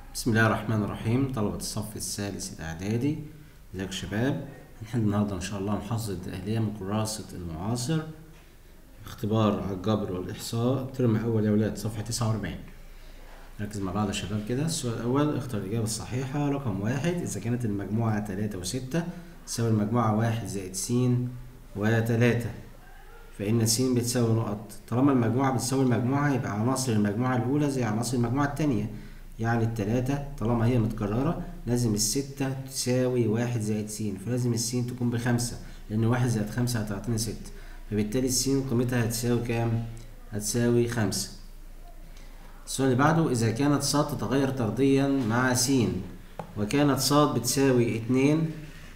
بسم الله الرحمن الرحيم طلبة الصف الثالث الإعدادي ازيك يا شباب هنحل النهاردة إن شاء الله محافظة الأهلية من كراسة المعاصر اختبار على الجبر والإحصاء ترم أول يا ولاد صفحة تسعة وأربعين ركز مع بعض يا شباب كده السؤال الأول اختار الإجابة الصحيحة رقم واحد إذا كانت المجموعة تلاتة وستة تساوي المجموعة واحد زائد س وتلاتة فإن س بتساوي نقط طالما المجموعة بتساوي المجموعة يبقى عناصر المجموعة الأولى زي عناصر المجموعة التانية يعني التلاتة طالما هي متكررة لازم الستة تساوي واحد زائد س فلازم السين تكون بخمسة لأن واحد زائد خمسة هتعطيني ستة فبالتالي السين قيمتها هتساوي كام؟ هتساوي خمسة السؤال اللي بعده إذا كانت ص تتغير طرديا مع س وكانت ص بتساوي اتنين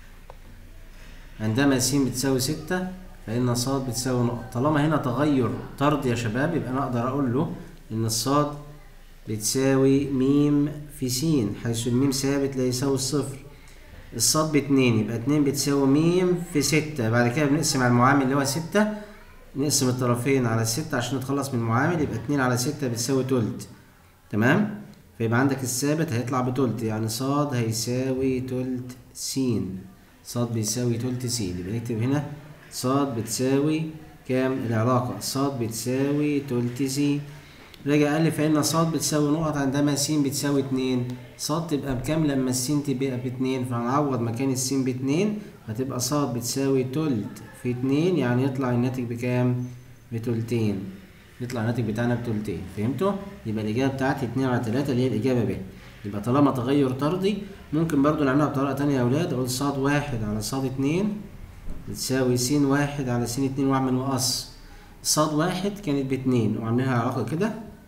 عندما س بتساوي ستة فإن ص بتساوي نقط طالما هنا تغير طرد يا شباب يبقى أنا أقدر أقول له إن الصاد بتساوي ميم في س حيث الميم ثابت لا يساوي الصفر الصاد باتنين يبقى اتنين بتساوي ميم في ستة بعد كده بنقسم على المعامل اللي هو ستة نقسم الطرفين على الستة عشان نتخلص من المعامل يبقى اتنين على ستة بتساوي تلت تمام فيبقى عندك الثابت هيطلع بتلت يعني صاد هيساوي تلت س صاد بيساوي تلت س يبقى نكتب هنا صاد بتساوي كام العلاقة صاد بتساوي تلت س رجع قال لي فإن ص بتساوي نقط عندما س بتساوي اتنين ص تبقى بكام لما الس تبقى باتنين فهنعوض مكان الس باتنين هتبقى ص بتساوي تلت في اتنين يعني يطلع الناتج بكام؟ بتلتين يطلع الناتج بتاعنا بتلتين فهمتوا؟ يبقى الإجابة بتاعتي اتنين على تلاتة اللي هي الإجابة ب يبقى طالما تغير طردي ممكن برضو نعملها بطريقة تانية يا أولاد أقول ص واحد على ص اتنين بتساوي س واحد على س اتنين وأعمل مقص ص واحد كانت باتنين وعاملينها علاقة كده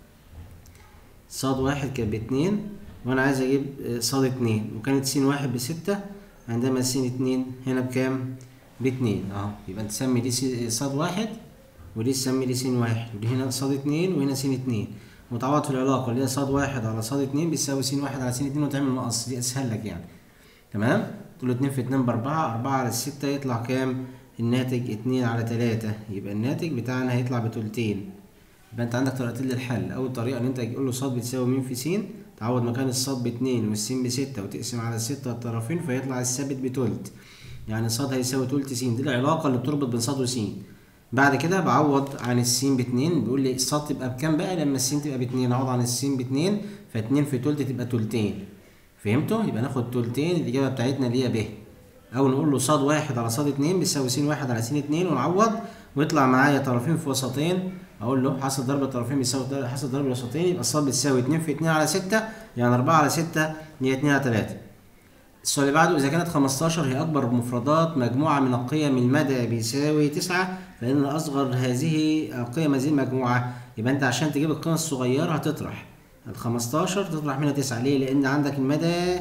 صاد واحد كانت باتنين وانا عايز اجيب صاد اتنين وكانت س واحد بستة عندما س اتنين هنا بكام باتنين اهو يبقى انت تسمي دي صاد واحد ودي تسمي دي س واحد ودي هنا صاد اتنين وهنا س اتنين وتعوض في العلاقة اللي هي صاد واحد على صاد اتنين بيساوي س واحد على س اتنين وتعمل مقص دي اسهل لك يعني تمام تقول اتنين في اتنين باربعة اربعة على الستة يطلع كام الناتج اتنين على تلاتة يبقى الناتج بتاعنا هيطلع بتلتين يبقى انت عندك طريقتين للحل اول طريقه ان انت تقول له ص بتساوي م في س تعوض مكان الصاد باتنين والس بستة وتقسم على الستة الطرفين فيطلع الثابت بتلت يعني ص هيساوي تلت س دي العلاقه اللي بتربط بين ص وس بعد كده بعوض عن السين باتنين بيقول لي الص تبقى بكام بقى لما السين تبقى باتنين اعوض عن السين باتنين فاتنين في تلت تبقى تلتين فهمتوا يبقى ناخد تلتين الاجابه بتاعتنا اللي هي ب او نقول له ص واحد على ص اتنين بيساوي س واحد على س اتنين ونعوض ويطلع معايا طرفين في وسطين اقول له حاصل ضرب الطرفين بيساوي حاصل ضرب الوسطين يبقى الصاد بتساوي 2 في 2 على 6 يعني 4 على 6 هي 2 على 3 السؤال اللي بعده اذا كانت 15 هي اكبر مفردات مجموعه من القيم المدى بيساوي 9 فان اصغر هذه قيم هذه المجموعه يبقى انت عشان تجيب القيمه الصغيره هتطرح ال 15 تطرح منها 9 ليه لان عندك المدى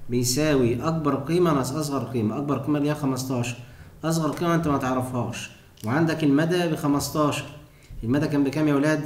بيساوي اكبر قيمه ناقص اصغر قيمه اكبر قيمه اللي هي 15 اصغر قيمه انت ما تعرفهاش وعندك المدى ب 15 المدى كان بكام يا ولاد؟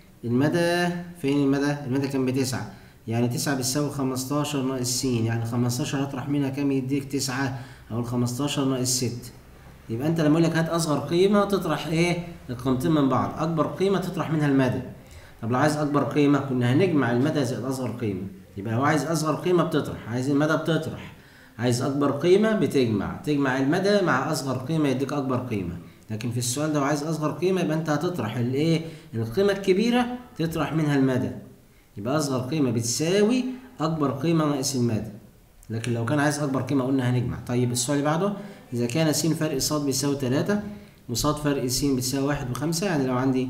المدى فين المدى؟ المدى كان بتسعة يعني تسعة بتساوي خمستاشر ناقص س يعني خمستاشر هطرح منها كام يديك تسعة أو الخمستاشر ناقص ست يبقى أنت لما أقول لك هات أصغر قيمة تطرح إيه؟ القيمتين من بعض أكبر قيمة تطرح منها المدى طب لو عايز أكبر قيمة كنا هنجمع المدى زائد أصغر قيمة يبقى هو عايز أصغر قيمة بتطرح عايز المدى بتطرح عايز أكبر قيمة بتجمع تجمع المدى مع أصغر قيمة يديك أكبر قيمة لكن في السؤال ده وعايز اصغر قيمه يبقى انت هتطرح الايه القيمه الكبيره تطرح منها المدى يبقى اصغر قيمه بتساوي اكبر قيمه ناقص المدى لكن لو كان عايز اكبر قيمه قلنا هنجمع طيب السؤال اللي بعده اذا كان س فرق ص بيساوي 3 وص فرق س بتساوي 1 و5 يعني لو عندي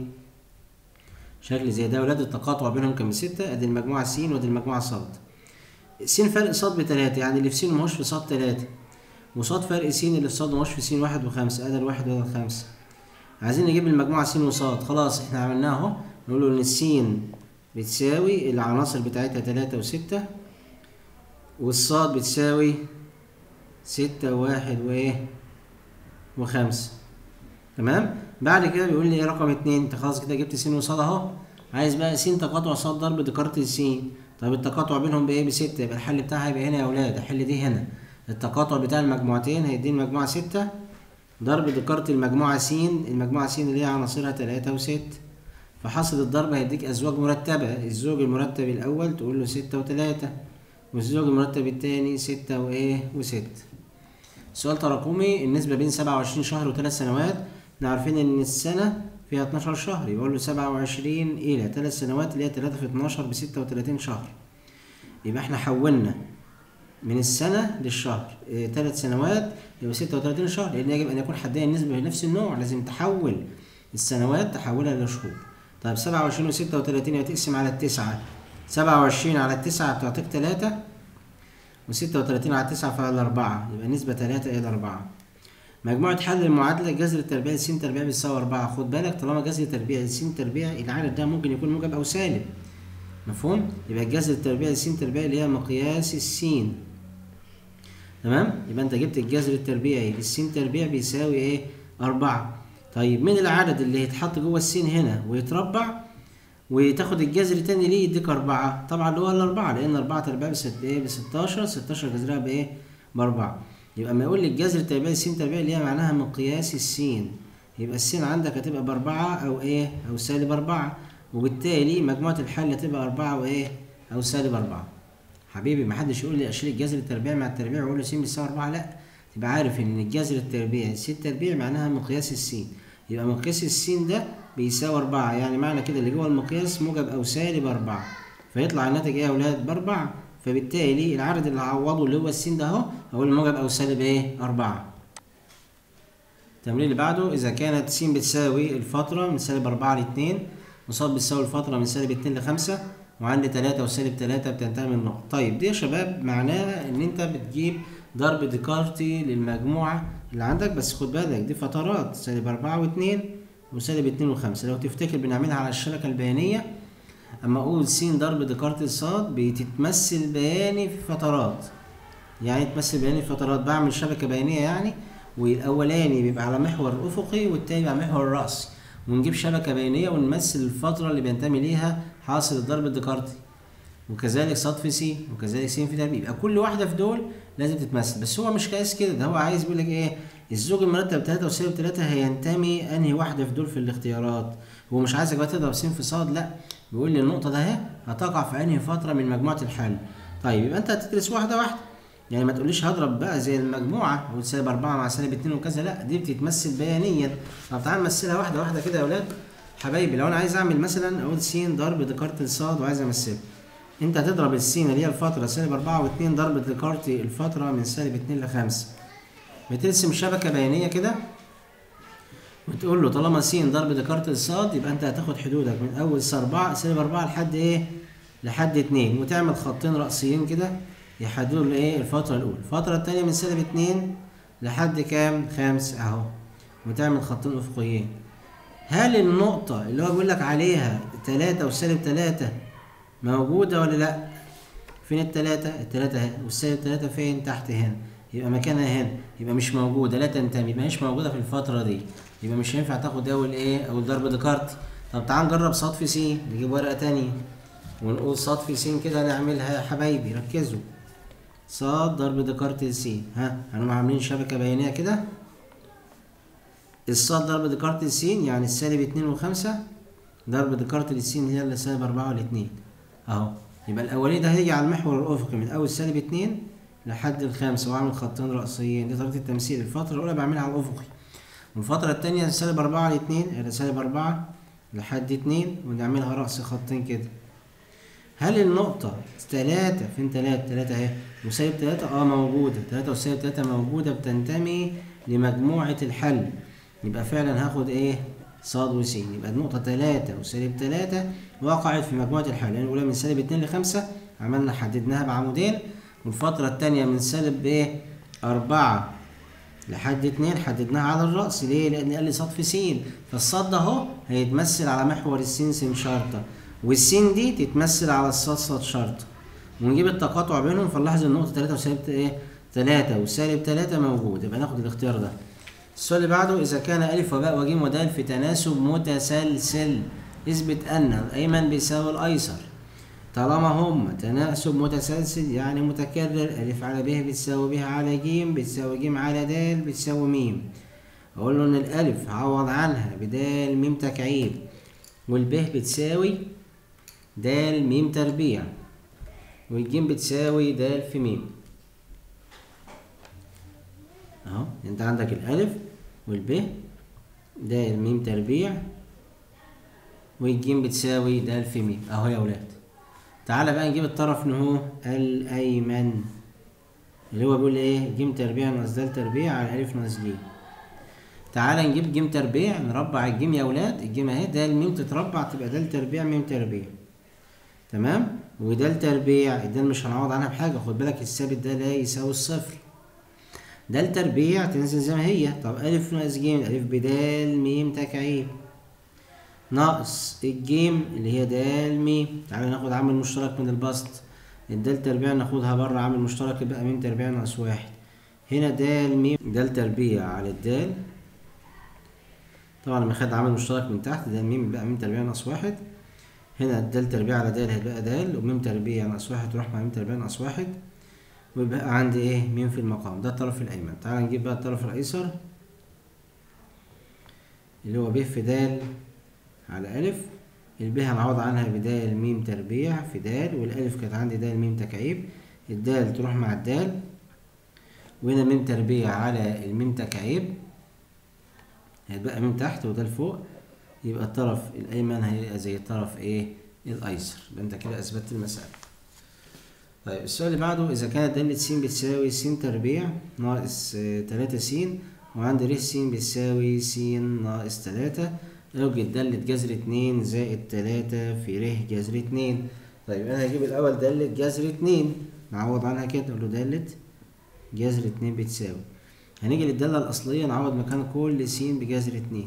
شكل زي ده ولاد التقاطع بينهم كان بستة ادي المجموعه س وادي المجموعه ص س فرق ص بتلاتة يعني اللي في س ماهوش في ص 3 وصاد فرق س اللي في صاد ماهوش في س واحد وخمسة ادي الواحد وادي الخمسة عايزين نجيب المجموعة س وصاد خلاص احنا عملناها اهو نقول له ان السين بتساوي العناصر بتاعتها تلاتة وستة والصاد بتساوي ستة وواحد وايه وخمسة تمام بعد كده بيقول لي ايه رقم اتنين انت خلاص كده جبت س وصاد اهو عايز بقى س تقاطع صاد ضرب ديكارت السين طب التقاطع بينهم بايه بستة يبقى الحل بتاعها يبقى هنا يا اولاد احل دي هنا التقاطع بتاع المجموعتين هيديني المجموعة ستة ضرب ديكارت المجموعة س المجموعة س اللي هي عناصرها تلاتة وست فحاصل الضرب هيديك أزواج مرتبة الزوج المرتب الأول تقول له ستة وتلاتة والزوج المرتب التاني ستة وإيه وستة سؤال تراكمي النسبة بين سبعة وعشرين شهر وثلاث سنوات احنا عارفين إن السنة فيها اتناشر شهر يبقى له سبعة وعشرين إلى ثلاث سنوات اللي هي تلاتة في اتناشر بستة وتلاتين شهر يبقى احنا حولنا من السنة للشهر إيه ثلاث سنوات يبقى ستة وتلاتين شهر لأن يجب أن يكون حدين النسبة بنفس النوع لازم تحول السنوات تحولها لشهور طيب سبعة وعشرين وستة وتلاتين هتقسم على التسعة سبعة وعشرين على التسعة بتعطيك تلاتة وستة وتلاتين على التسعة فعلى أربعة يبقى نسبة تلاتة إلى أربعة مجموعة حل المعادلة جذر التربيع س تربيع بيساوي أربعة خد بالك طالما جذر التربيع س تربيع العدد ده ممكن يكون موجب أو سالب مفهوم؟ يبقى جذر التربيع س تربيع اللي هي مقياس السين تمام؟ يبقى أنت جبت الجذر التربيعي للسين تربيع بيساوي إيه؟ أربعة طيب من العدد اللي هيتحط جوه السين هنا ويتربع وتاخد الجذر تاني ليه يديك أربعة طبعا اللي هو الأربعة لأن أربعة تربيع بست إيه بستاشر ستاشر جذرها بإيه بأربعة يبقى ما يقول لي الجذر التربيعي السين تربيع اللي هي معناها مقياس السين يبقى السين عندك هتبقى بأربعة أو إيه أو سالب أربعة وبالتالي مجموعة الحل هتبقى أربعة وإيه أو سالب أربعة حبيبي محدش يقول لي أشيل الجذر التربيعي مع التربيع وأقول له س بيساوي أربعة لأ تبقى عارف إن الجذر التربيعي السين تربيع معناها مقياس السين يبقى مقياس السين ده بيساوي أربعة يعني معنى كده اللي جوه المقياس موجب أو سالب أربعة فيطلع الناتج إيه يا أولاد بأربعة فبالتالي العدد اللي هعوضه اللي هو السين ده أهو أقول موجب أو سالب إيه أربعة التمرين اللي بعده إذا كانت س بتساوي الفترة من سالب أربعة لاتنين وصاد بتساوي الفترة من سالب اتنين لخمسة وعندي تلاتة وسالب تلاتة بتنتهي من النقط طيب دي يا شباب معناها إن أنت بتجيب ضرب ديكارتي للمجموعة اللي عندك بس خد بالك دي فترات سالب أربعة واتنين وسالب اتنين وخمسة لو تفتكر بنعملها على الشبكة البيانية أما أقول س ضرب ديكارتي صاد بتتمثل بياني في فترات يعني تمثل بياني في فترات بعمل شبكة بيانية يعني والأولاني بيبقى على محور أفقي والتاني على محور رأسي ونجيب شبكة بيانية ونمثل الفترة اللي بينتمي ليها حاصل الضرب الديكارتي وكذلك صاد في س وكذلك س في تربيع يبقى كل واحدة في دول لازم تتمثل بس هو مش قايس كده ده هو عايز يقول لك ايه الزوج المرتب تلاتة وسالب تلاتة هينتمي انهي واحدة في دول في الاختيارات هو مش عايزك بقى تضرب س في صاد لا بيقول لي النقطة ده اهي هتقع في انهي فترة من مجموعة الحل طيب يبقى انت هتدرس واحدة واحدة يعني ما تقوليش هضرب بقى زي المجموعة اقول سالب أربعة مع سالب اتنين وكذا لا دي بتتمثل بيانيا طب تعال نمثلها واحدة واحدة كده يا ولاد حبايبي لو انا عايز اعمل مثلا اقول س ضرب ديكارت صاد وعايز امثله انت هتضرب السين اللي هي الفترة سالب أربعة واتنين ضرب ديكارتي الفترة من سالب اتنين لخمسة بترسم شبكة بيانية كده وتقول له طالما س ضرب ديكارت الصاد يبقى انت هتاخد حدودك من اول س 4 سالب 4 لحد ايه؟ لحد 2 وتعمل خطين رأسيين كده يحددوا الايه؟ الفترة الأولى، الفترة التانية من سالب 2 لحد كام؟ 5 أهو وتعمل خطين أفقيين. هل النقطة اللي هو بيقول لك عليها 3 وسالب 3 موجودة ولا لأ؟ فين التلاتة؟ التلاتة اهي والسالب 3 فين؟ تحت هنا. يبقى مكانها هنا يبقى مش موجوده لا تنتمي يبقى مش موجوده في الفتره دي يبقى مش هينفع تاخد اول ايه اول ضرب ديكارتي طب تعال نجرب صاد في س نجيب ورقه تانية ونقول صاد في س كده نعملها يا حبايبي ركزوا صاد ضرب ديكارتي س ها هنقوم عاملين شبكه بيانيه كده الصاد ضرب ديكارتي س يعني السالب اتنين وخمسة ضرب ديكارتي س هي اللي سالب أربعة والاتنين أهو يبقى الأولاني ده هيجي على المحور الأفقي من أول سالب اتنين لحد الخامسة وأعمل خطين رأسيين دي طريقة التمثيل الفترة الأولى بعملها على الأفقي والفترة التانية سالب أربعة لاتنين إلى سالب أربعة لحد اتنين ونعملها رأس خطين كده هل النقطة تلاتة فين تلاتة تلاتة أهي وسالب تلاتة اه موجودة تلاتة وسالب تلاتة موجودة بتنتمي لمجموعة الحل يبقى فعلا هاخد ايه صاد وس يبقى النقطة تلاتة وسالب تلاتة وقعت في مجموعة الحل يعني الأولى من سالب اتنين لخمسة عملنا حددناها بعمودين والفترة التانية من سالب ايه أربعة لحد اتنين حددناها على الرأس ليه؟ لأن قال لي صاد في س فالصاد ده أهو هيتمثل على محور السين س شرطة والسين دي تتمثل على الصاد صاد شرطة ونجيب التقاطع بينهم فنلاحظ النقطة تلاتة وسالب ايه؟ تلاتة وسالب تلاتة موجود يبقى ناخد الاختيار ده. السؤال اللي بعده إذا كان ألف وباء وجيم ودال في تناسب متسلسل اثبت أن الأيمن بيساوي الأيسر. طالما هم تناسب متسلسل يعني متكرر ألف على ب بتساوي ب على ج بتساوي ج على د بتساوي م أقول له إن الألف هعوض عنها بدال م تكعيب والب بتساوي د م تربيع والجيم بتساوي د في م اهو انت عندك الالف والب د م تربيع والجيم بتساوي د في م اهو يا ولاد تعالى بقى نجيب الطرف نهو الايمن اللي هو بيقول ايه ج تربيع ناقص د تربيع على الف ناقص ج تعالى نجيب ج تربيع نربع الجيم يا ولاد الجيم اهي د م تتربع تبقى د تربيع م تربيع تمام وده تربيع ده مش هنعوض عنها بحاجه خد بالك الثابت ده لا يساوي الصفر ده التربيع تنزل زي ما هي طب ألف ناقص ج ألف بدال م تكعيب ناقص الجيم اللي هي دال م تعالى ناخد عامل مشترك من البسط الدال تربيع ناخدها بره عامل مشترك يبقى م تربيع ناقص واحد هنا دال م دال تربيع على الدال طبعا لما خد عامل مشترك من تحت دال م يبقى م تربيع ناقص واحد هنا د تربيع على د هتبقى د وم تربيع ناقص واحد تروح مع م تربيع ناقص واحد ويبقى عندي ايه م في المقام ده الطرف الايمن تعال نجيب بقى الطرف الايسر اللي هو ب في د على الف الب هنعوض عنها بد م تربيع في د والالف كانت عندي د م تكعيب الدال تروح مع الدال وهنا م تربيع على الميم تكعيب هيتبقى م تحت وده لفوق يبقى الطرف الأيمن هيبقى زي الطرف إيه الأيسر يبقى أنت كده أثبتت المسألة. طيب السؤال اللي بعده إذا كانت دالة س بتساوي س تربيع ناقص تلاتة س وعندي ر س بتساوي س ناقص تلاتة أوجد دالة جذر اتنين زائد تلاتة في ر جذر اتنين. طيب أنا هجيب الأول دالة جذر اتنين نعوض عنها كده نقول له دالة جذر اتنين بتساوي. هنيجي للدالة الأصلية نعوض مكان كل س بجذر اتنين.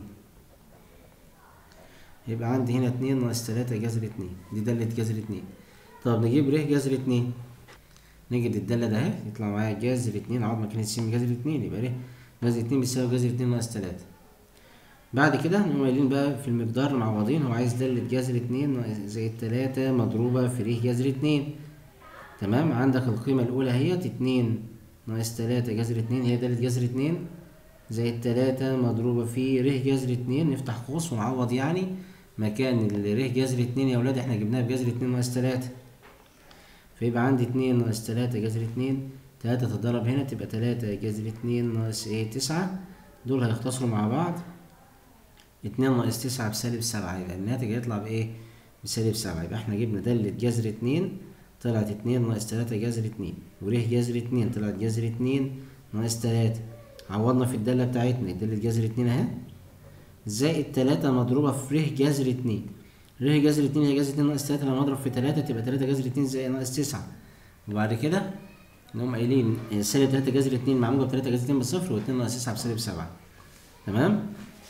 يبقى عندي هنا اتنين ناقص تلاتة جذر اتنين دي دالة جذر اتنين طب نجيب ر جذر اتنين نيجي للدالة ده اهي يطلع معايا جذر اتنين اقعد مكان س جذر اتنين يبقى ر جذر اتنين بيساوي جذر اتنين ناقص تلاتة بعد كده نقوم قايلين بقى في المقدار معوضين هو عايز دالة جذر اتنين زائد تلاتة مضروبة في ر جذر اتنين تمام عندك القيمة الأولى اهيت اتنين ناقص تلاتة جذر اتنين هي دالة جذر اتنين زائد تلاتة مضروبة في ر جذر اتنين نفتح قوس ونعوض يعني مكان ال ر جذر اتنين يا ولاد احنا جبناها بجذر اتنين ناقص تلاتة فيبقى عندي اتنين ناقص تلاتة جذر اتنين تلاتة تتضرب هنا تبقى تلاتة جذر اتنين ناقص ايه تسعة دول هيختصروا مع بعض اتنين ناقص تسعة بسالب سبعة يبقى الناتج هيطلع بايه بسالب سبعة يبقى احنا جبنا دالة جذر اتنين طلعت اتنين ناقص تلاتة جذر اتنين وره جذر اتنين طلعت جذر اتنين ناقص تلاتة عوضنا في الدالة بتاعتنا الدالة جذر اتنين اهي زائد تلاتة مضروبة في ر جذر اتنين ر جذر اتنين هي جذر اتنين ناقص تلاتة لما اضرب في تلاتة تبقى تلاتة جذر اتنين زائد ناقص تسعة وبعد كده نقوم قايلين سالب تلاتة جذر اتنين مع موجب تلاتة جذر اتنين بصفر واتنين ناقص تسعة بسالب سبعة تمام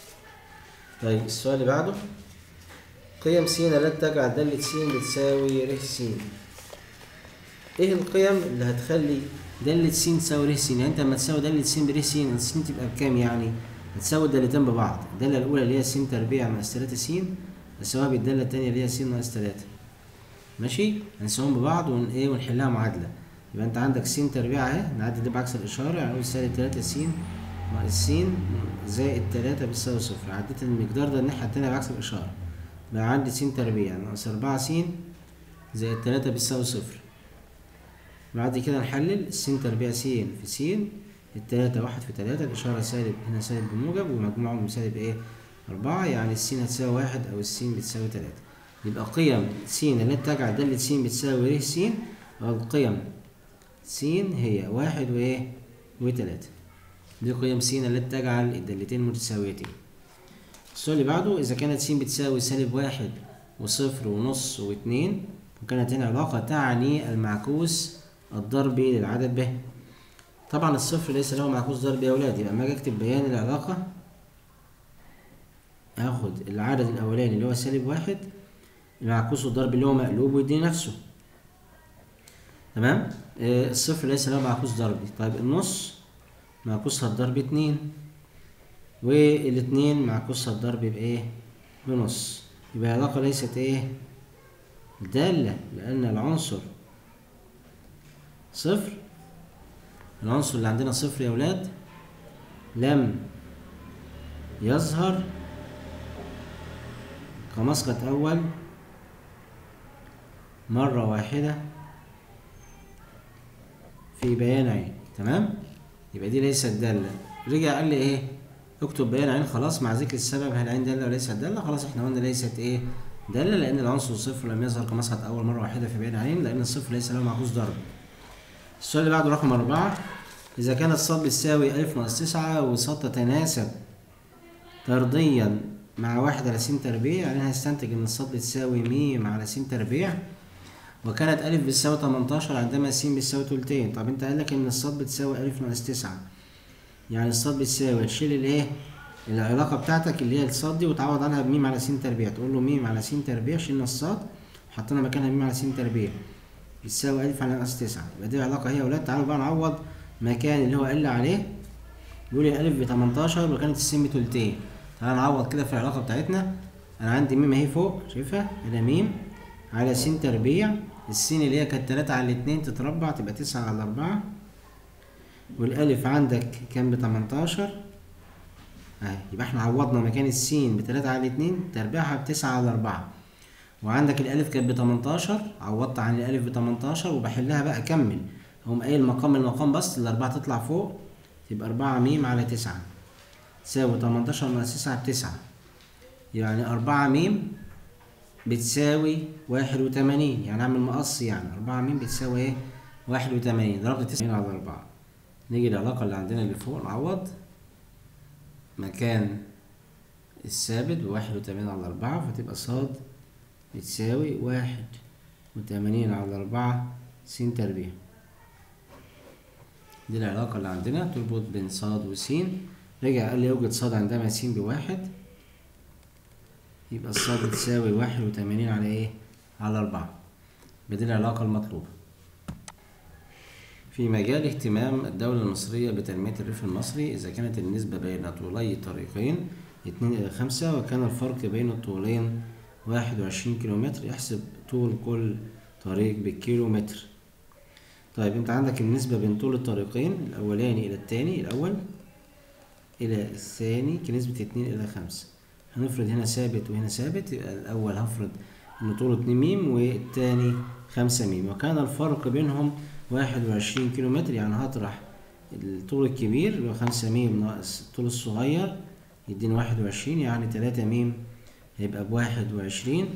طيب السؤال اللي بعده قيم س التي تجعل دالة س بتساوي ر س ايه القيم اللي هتخلي دالة س تساوي ر س يعني انت لما تساوي دالة س بر س س تبقى بكام يعني؟ هتساوي الدالتين ببعض الدالة الأولى اللي هي س تربيع ناقص تلاتة س هتساويها بالدالة التانية اللي هي س ناقص تلاتة ماشي هنساويهم ببعض ون ايه ونحلها معادلة يبقى انت عندك س تربيع اهي نعدي دي بعكس الإشارة يعني نقول سالب تلاتة س ناقص س زائد تلاتة بتساوي صفر عديت المقدار ده الناحية التانية بعكس الإشارة بقى عندي س تربيع ناقص أربعة س زائد تلاتة بتساوي صفر بعد كده نحلل س تربيع س في س التلاتة واحد في تلاتة الإشارة سالب هنا سالب بموجب ومجموعهم سالب إيه؟ أربعة يعني السين هتساوي واحد أو السين بتساوي تلاتة يبقى قيم س التي تجعل دالة س بتساوي ر س أو القيم س هي واحد وإيه؟ وتلاتة دي قيم س التي تجعل الدالتين متساويتين السؤال اللي بعده إذا كانت س بتساوي سالب واحد وصفر ونص واتنين وكانت هنا علاقة تعني المعكوس الضربي للعدد ب طبعا الصفر ليس له معكوس ضربي يا ولاد يبقى لما اجي اكتب بيان العلاقة هاخد العدد الأولاني اللي هو سالب واحد المعكوس الضربي اللي هو مقلوب ويديني نفسه تمام آه الصفر ليس له معكوس ضربي طيب النص معكوسها الضرب اتنين والاتنين معكوسها الضرب بإيه؟ بنص يبقى العلاقة ليست إيه؟ دالة لأن العنصر صفر العنصر اللي عندنا صفر يا ولاد لم يظهر كمسقط أول مرة واحدة في بيان عين تمام يبقى دي ليست دالة رجع قال لي ايه اكتب بيان عين خلاص مع ذكر السبب هل عين دالة وليست دالة خلاص احنا قلنا ليست ايه دالة لأن العنصر صفر لم يظهر كمسقط أول مرة واحدة في بيان عين لأن الصفر ليس له معكوس ضرب السؤال اللي بعده رقم أربعة إذا كانت صاد بتساوي ألف ناقص تسعة وصاد تتناسب طرديا مع واحد على س تربيع يعني هنستنتج إن الصاد بتساوي م على س تربيع وكانت ألف بتساوي 18 عندما س بتساوي تلتين طب أنت قال لك إن الصاد بتساوي ألف ناقص تسعة يعني الصاد بتساوي تشيل الإيه؟ العلاقة بتاعتك اللي هي الصاد دي وتعوض عنها بميم على س تربيع تقول له ميم على س تربيع شلنا الصاد وحطينا مكانها ميم على س تربيع بتساوي ألف على ناقص تسعة يبقى دي العلاقة هي يا ولاد تعالوا بقى نعوض مكان اللي هو قال عليه بيقول لي ألف بتمنتاشر وكانت السين بتلتين تعالى نعوض كده في العلاقة بتاعتنا أنا عندي ميم أهي فوق شايفها هنا ميم على س تربيع السين اللي هي كانت تلاتة على الاتنين تتربع تبقى تسعة على أربعة والألف عندك كان بتمنتاشر أهي يبقى احنا عوضنا مكان السين بتلاتة على الاتنين تربيعها بتسعة على أربعة وعندك الألف كانت بتمنتاشر عوضت عن الألف بتمنتاشر وبحلها بقى أكمل أقوم قايل مقام المقام بس الأربعة تطلع فوق تبقى أربعة ميم على تسعة تساوي تمنتاشر ناقص تسعة بتسعة يعني أربعة ميم بتساوي واحد وتمانين يعني أعمل مقص يعني أربعة ميم بتساوي إيه؟ واحد وتمانين ضربت تسعين على أربعة نيجي العلاقة اللي عندنا اللي فوق نعوض مكان الثابت بواحد وتمانين على أربعة فتبقى صاد بتساوي واحد وتمانين على أربعة س تربيع دي العلاقة اللي عندنا تربط بين صاد وس رجع قال لي يوجد صاد عندما س بواحد يبقى الصاد بتساوي واحد وتمانين على ايه؟ على أربعة بدي العلاقة المطلوبة في مجال اهتمام الدولة المصرية بتنمية الريف المصري إذا كانت النسبة بين طولي طريقين اتنين إلى خمسة وكان الفرق بين الطولين واحد وعشرين كيلومتر احسب طول كل طريق بالكيلومتر طيب انت عندك النسبة بين طول الطريقين الأولاني إلى التاني الأول إلى الثاني كنسبة اتنين إلى خمسة هنفرض هنا ثابت وهنا ثابت يبقى الأول هفرض إن طوله اتنين ميم والتاني خمسة ميم وكان الفرق بينهم واحد وعشرين كيلو متر يعني هطرح الطول الكبير اللي هو خمسة ميم ناقص الطول الصغير يديني واحد وعشرين يعني تلاتة ميم هيبقى بواحد وعشرين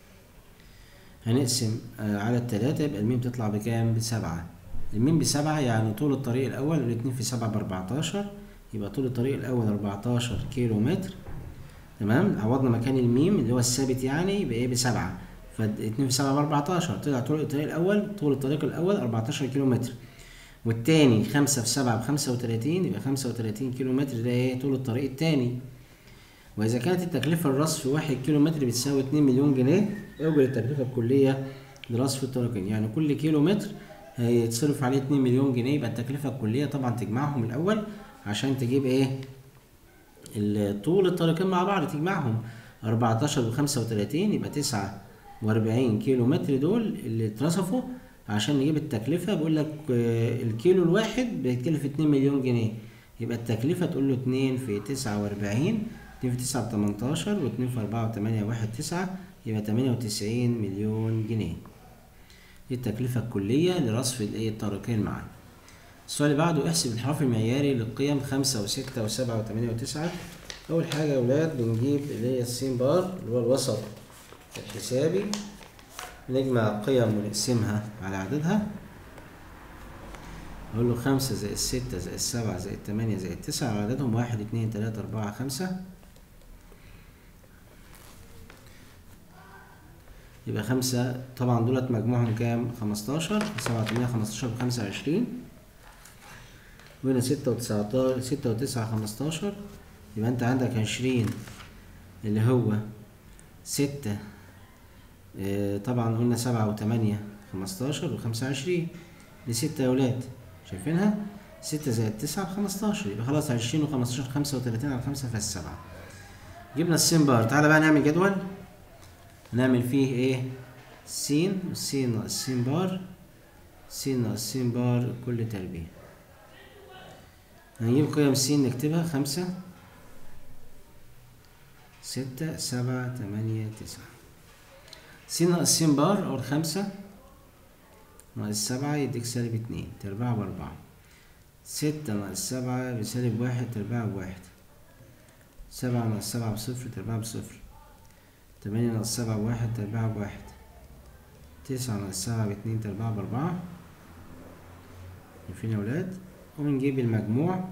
هنقسم على التلاتة يبقى الميم تطلع بكام؟ بسبعة الميم بسبعة يعني طول الطريق الأول الاتنين في سبعة بأربعتاشر يبقى طول الطريق الأول أربعتاشر كيلو متر تمام عوضنا مكان الميم اللي هو الثابت يعني يبقى ايه بسبعة فاتنين في سبعة بأربعتاشر طلع طول الطريق الأول طول الطريق الأول أربعتاشر كيلو متر والتاني خمسة في سبعة بخمسة وتلاتين يبقى خمسة وتلاتين كيلو متر ده ايه طول الطريق التاني وإذا كانت التكلفة الرصف واحد كيلو متر بتساوي اتنين مليون جنيه يوجد التكلفة الكلية لرصف الطريقين يعني كل كيلو متر هيتصرف عليه اتنين مليون جنيه يبقى التكلفة الكلية طبعا تجمعهم الأول عشان تجيب ايه طول الطريقين مع بعض تجمعهم أربعتاشر بخمسة وتلاتين يبقى تسعة وأربعين كيلو متر دول اللي اترصفوا عشان نجيب التكلفة بيقول لك الكيلو الواحد بيتكلف اتنين مليون جنيه يبقى التكلفة تقول له اتنين في تسعة وأربعين اتنين في تسعة بتمنتاشر واتنين في أربعة وتمانية واحد تسعة يبقى تمانية وتسعين مليون جنيه دي التكلفة الكلية لرصف الايه الطريقين معا السؤال اللي بعده احسب الانحراف المعياري للقيم خمسة وستة وسبعة وتمانية وتسعة أول حاجة يا ولاد بنجيب اللي هي السين بار اللي هو الوسط الحسابي نجمع القيم ونقسمها على عددها أقول له خمسة زائد ستة زائد سبعة زائد تمانية زائد تسعة عددهم واحد اتنين تلاتة أربعة خمسة يبقى خمسة طبعا دولت مجموعهم كام؟ خمستاشر سبعة تمانية خمستاشر بخمسة وعشرين وهنا ستة وتسعتاشر ستة وتسعة خمستاشر يبقى أنت عندك عشرين اللي هو ستة اه طبعا قلنا سبعة وتمانية خمستاشر وخمسة وعشرين دي ستة يا ولاد شايفينها؟ ستة زائد تسعة خمستاشر يبقى خلاص عشرين وخمستاشر خمسة وتلاتين على خمسة فالسبعة جبنا السين بار تعالى بقى نعمل جدول نعمل فيه ايه س س ناقص س بار س ناقص س بار كل تربيع هنجيب قيم س نكتبها خمسة ستة سبعة تمانية تسعة س ناقص س بار أو خمسة ناقص سبعة يديك سالب اتنين تربعها بأربعة ستة ناقص سبعة بسالب واحد تربعها بواحد سبعة ناقص سبعة بصفر تربعها بصفر تمانية ناقص سبعة بواحد تربعها بواحد تسعة ناقص سبعة باتنين تربعها بأربعة شايفين يا ولاد ونجيب المجموع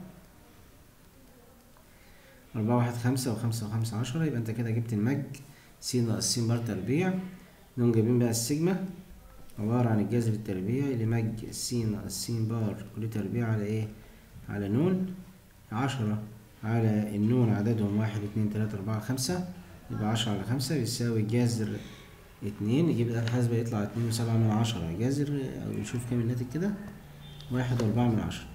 أربعة واحد خمسة وخمسة وخمسة عشرة يبقى أنت كده جبت المج س ناقص س بار تربيع نقوم جايبين بقى السيجما عبارة عن الجذر التربيعي لمج س ناقص س بار كل تربيع على ايه؟ على نون عشرة على النون عددهم واحد اتنين تلاتة أربعة خمسة يبقى عشرة على خمسة بيساوي جذر اتنين نجيب الآلة الحاسبة يطلع اتنين وسبعة من عشرة جذر أو نشوف كام الناتج كده واحد وأربعة من عشرة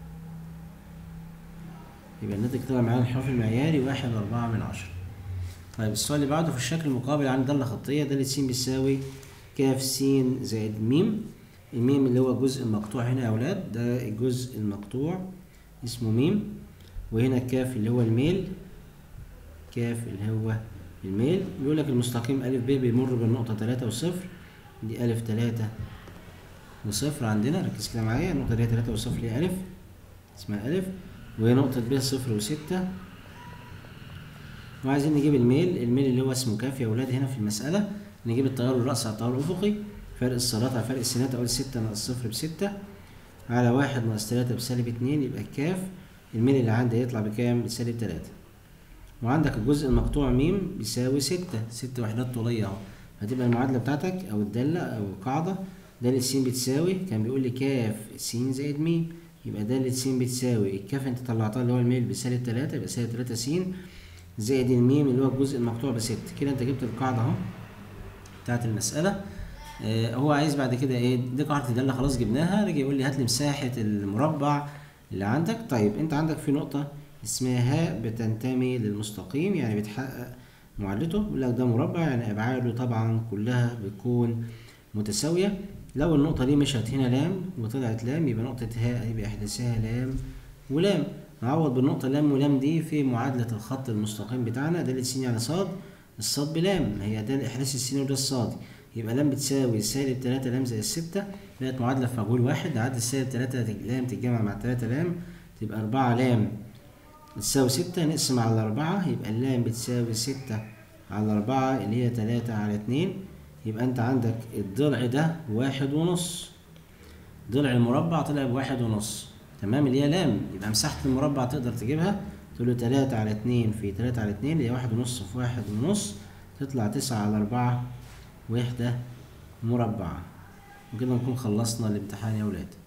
يبقى الناتج طلع معانا الحرف المعياري واحد وأربعة من عشرة طيب السؤال اللي بعده في الشكل المقابل عن دالة خطية دالة س بيساوي كاف س زائد ميم الميم اللي هو الجزء المقطوع هنا يا أولاد ده الجزء المقطوع اسمه ميم وهنا الكاف اللي هو الميل كاف اللي هو الميل بيقول لك المستقيم ألف ب بيمر بالنقطة تلاتة وصفر دي ألف تلاتة وصفر عندنا ركز كده معايا النقطة دي تلاتة وصفر دي ألف اسمها ألف وهي نقطة ب صفر وستة وعايزين نجيب الميل الميل اللي هو اسمه كاف يا ولاد هنا في المسألة نجيب التيار الرأس على التيار الأفقي فرق الصادات على فرق السينات أقول ستة ناقص صفر بستة على واحد ناقص تلاتة بسالب اتنين يبقى الكاف الميل اللي عندي هيطلع بكام؟ بسالب تلاتة وعندك الجزء المقطوع ميم بيساوي ستة ست وحدات طولية اهو هتبقى المعادلة بتاعتك أو الدالة أو القاعدة دالة س بتساوي كان بيقول لي كاف س زائد ميم يبقى دالة س بتساوي الكاف انت طلعتها اللي هو الميل بسالب تلاتة يبقى سالب تلاتة س زائد الميم اللي هو الجزء المقطوع بست كده انت جبت القاعدة اهو بتاعت المسألة آه هو عايز بعد كده ايه دي قاعدة الدالة خلاص جبناها رجع يقول لي هات لي مساحة المربع اللي عندك طيب انت عندك في نقطة اسمها ها بتنتمي للمستقيم يعني بتحقق معادلته بيقول لك ده مربع يعني ابعاده طبعا كلها بتكون متساوية لو النقطة دي مشت هنا لام وطلعت لام يبقى نقطة هاء يبقى احداثها لام ولام نعوض بالنقطة لام ولام دي في معادلة الخط المستقيم بتاعنا دالة س على صاد الصاد بلام هي ده إحداث السين وده الصاد يبقى لام بتساوي سالب تلاتة لام زائد ستة بقت معادلة في مجهول واحد نعدل سالب تلاتة لام تتجمع مع تلاتة لام تبقى أربعة لام بتساوي ستة نقسم على أربعة يبقى اللام بتساوي ستة على أربعة اللي هي تلاتة على اتنين يبقى أنت عندك الضلع ده واحد ونص ضلع المربع طلع بواحد ونص تمام اللي هي لام يبقى مساحة المربع تقدر تجيبها تقول له تلاتة على اتنين في تلاتة على اتنين اللي هي واحد ونص في واحد ونص تطلع تسعة على أربعة وحدة مربعة وكده نكون خلصنا الامتحان يا ولاد